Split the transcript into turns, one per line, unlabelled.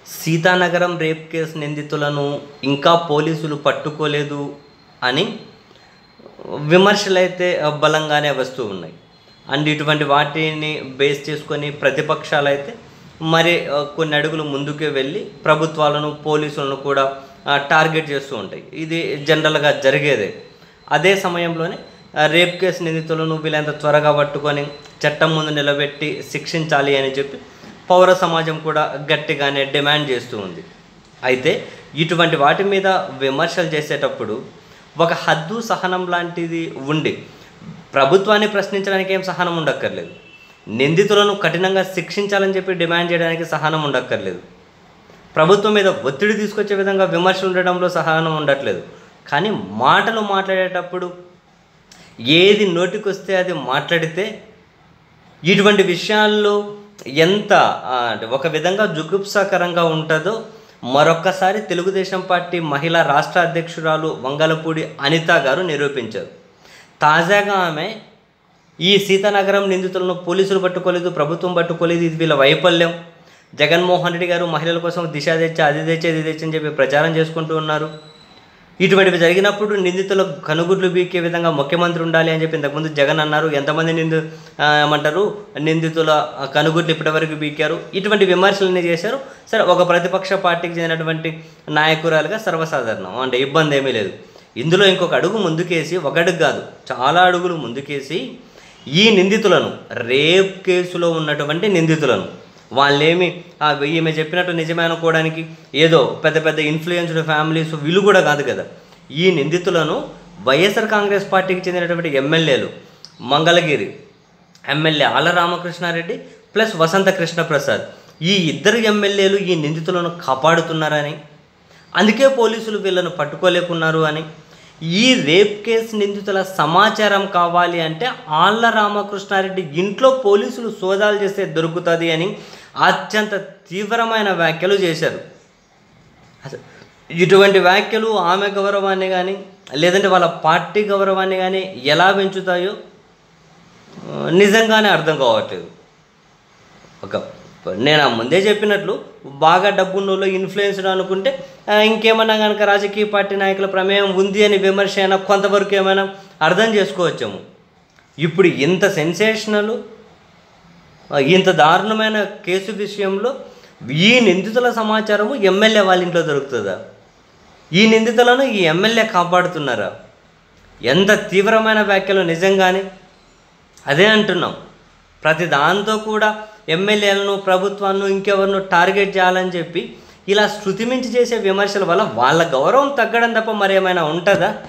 Seethanagaram rape case నిందితులను ఇంకా పోలీసులు పట్టుకోలేదు అని విమర్శలు అయితే బలంగానే వస్తూ ఉన్నాయి అండ్ ఇటువంటి వాటిని బేస్ చేసుకొని ప్రతిపక్షాలు అయితే మరి ఆ, కొన్ని అడుగులు ముందుకే వెళ్ళి ప్రభుత్వాలను పోలీసులను కూడా ఆ, టార్గెట్ చేస్తూ ఉంటాయి ఇది జనరల్గా జరిగేదే అదే సమయంలోనే ఆ, రేప్ కేసు నిందితులను వీళ్ళంత త్వరగా పట్టుకొని చట్టం ముందు నిలబెట్టి శిక్షించాలి అని చెప్పి పౌర సమాజం కూడా గట్టిగానే డిమాండ్ చేస్తూ ఉంది అయితే ఇటువంటి వాటి మీద విమర్శలు చేసేటప్పుడు ఒక హద్దు సహనం లాంటిది ఉండి ప్రభుత్వాన్ని ప్రశ్నించడానికి ఏం సహనం ఉండక్కర్లేదు నిందితులను కఠినంగా శిక్షించాలని చెప్పి డిమాండ్ చేయడానికి సహనం ఉండక్కర్లేదు ప్రభుత్వం మీద ఒత్తిడి తీసుకొచ్చే విధంగా విమర్శలు ఉండడంలో సహనం ఉండట్లేదు కానీ మాటలు మాట్లాడేటప్పుడు ఏది నోటికొస్తే అది మాట్లాడితే ఇటువంటి విషయాల్లో ఎంత ఆ, అంటే ఒక విధంగా జుగుప్సాకరంగా ఉంటుందో మరొక్కసారి తెలుగుదేశం పార్టీ మహిళా రాష్ట్ర అధ్యక్షురాలు వంగలపూడి అనిత గారు నిరూపించారు తాజాగా ఆమె ఈ సీతానగరం నిందితులను పోలీసులు పట్టుకోలేదు ప్రభుత్వం పట్టుకోలేదు ఇది వీళ్ళ వైఫల్యం జగన్మోహన్ రెడ్డి గారు మహిళల కోసం దిశ తెచ్చా అది తెచ్చే ఇది తెచ్చని చెప్పి ప్రచారం చేసుకుంటూ ఉన్నారు ఇటువంటివి జరిగినప్పుడు నిందితులకు కనుగుడ్లు బీకే విధంగా ముఖ్యమంత్రి ఉండాలి అని చెప్పి ఇంతకుముందు జగన్ అన్నారు ఎంతమంది నిందు ఆ, ఏమంటారు నిందితుల ఆ, కనుగుడ్లు ఇప్పటివరకు బీకారు ఇటువంటి విమర్శలన్నీ చేశారు సరే ఒక ప్రతిపక్ష పార్టీకి చెందినటువంటి నాయకురాలుగా సర్వసాధారణం అంటే ఇబ్బంది ఏమీ లేదు ఇందులో ఇంకొక అడుగు ముందుకేసి ఒక అడుగు కాదు చాలా అడుగులు ముందుకేసి ఈ నిందితులను రేప్ కేసులో ఉన్నటువంటి నిందితులను వాళ్ళేమి ఆ, ఈమె చెప్పినట్టు నిజమే అనుకోవడానికి ఏదో పెద్ద పెద్ద ఇన్ఫ్లుయెన్స్డ్ ఫ్యామిలీస్ వీళ్ళు కూడా కాదు కదా ఈ నిందితులను వైఎస్ఆర్ కాంగ్రెస్ పార్టీకి చెందినటువంటి ఎమ్మెల్యేలు మంగళగిరి ఎమ్మెల్యే ఆల రామకృష్ణారెడ్డి ప్లస్ వసంత కృష్ణ ప్రసాద్ ఈ ఇద్దరు ఎమ్మెల్యేలు ఈ నిందితులను కాపాడుతున్నారని అందుకే పోలీసులు వీళ్ళను పట్టుకోలేకున్నారు అని ఈ రేప్ కేసు నిందితుల సమాచారం కావాలి అంటే ఆళ్ళ రామకృష్ణారెడ్డి ఇంట్లో పోలీసులు సోదాలు చేస్తే దొరుకుతుంది అని అత్యంత తీవ్రమైన వ్యాఖ్యలు చేశారు అసలు ఇటువంటి వ్యాఖ్యలు ఆమె గౌరవాన్ని కానీ లేదంటే వాళ్ళ పార్టీ గౌరవాన్ని కానీ ఎలా పెంచుతాయో ఆ, నిజంగానే అర్థం కావట్లేదు ఒక నేను ఆ ముందే చెప్పినట్లు బాగా డబ్బున్నోళ్ళు ఇన్ఫ్లుయెన్స్డ్ అనుకుంటే ఆ, ఇంకేమన్నా కనుక రాజకీయ పార్టీ నాయకుల ప్రమేయం ఉంది అని విమర్శ అయినా కొంతవరకు ఏమైనా అర్థం చేసుకోవచ్చాము ఇప్పుడు ఇంత సెన్సేషనల్ ఇంత దారుణమైన కేసు విషయంలో ఈ నిందితుల సమాచారము ఎమ్మెల్యే వాళ్ళ ఇంట్లో దొరుకుతుందా ఈ నిందితులను ఈ ఎమ్మెల్యే కాపాడుతున్నారా ఎంత తీవ్రమైన వ్యాఖ్యలు నిజంగానే అదే అంటున్నాం ప్రతి దాంతో కూడా ఎమ్మెల్యేలను ప్రభుత్వాన్ని ఇంకెవరినో టార్గెట్ చేయాలని చెప్పి ఇలా శృతిమించి చేసే విమర్శల వల్ల వాళ్ళ గౌరవం తగ్గడం తప్ప మరేమైనా ఉంటుందా